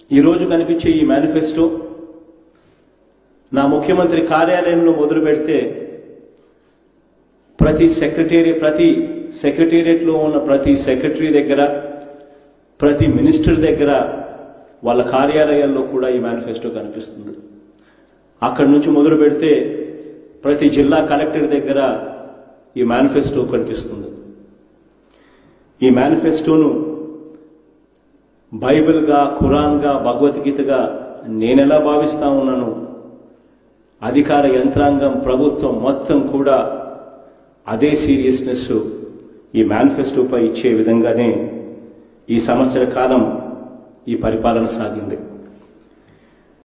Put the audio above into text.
ఈరోజు కనిపించే ఈ మేనిఫెస్టో నా ముఖ్యమంత్రి కార్యాలయంలో మొదలు పెడితే ప్రతి సెక్రటేరి ప్రతి సెక్రటేరియట్లో ఉన్న ప్రతి సెక్రటరీ దగ్గర ప్రతి మినిస్టర్ దగ్గర వాళ్ళ కార్యాలయాల్లో కూడా ఈ మేనిఫెస్టో కనిపిస్తుంది అక్కడి నుంచి మొదలు పెడితే ప్రతి జిల్లా కలెక్టర్ దగ్గర ఈ మేనిఫెస్టో కనిపిస్తుంది ఈ మేనిఫెస్టోను బైబిల్గా ఖురాన్గా భగవద్గీతగా నేనెలా భావిస్తా ఉన్నాను అధికార యంత్రాంగం ప్రభుత్వం మొత్తం కూడా అదే సీరియస్నెస్ ఈ మేనిఫెస్టోపై ఇచ్చే విధంగానే ఈ సంవత్సర కాలం ఈ పరిపాలన సాగింది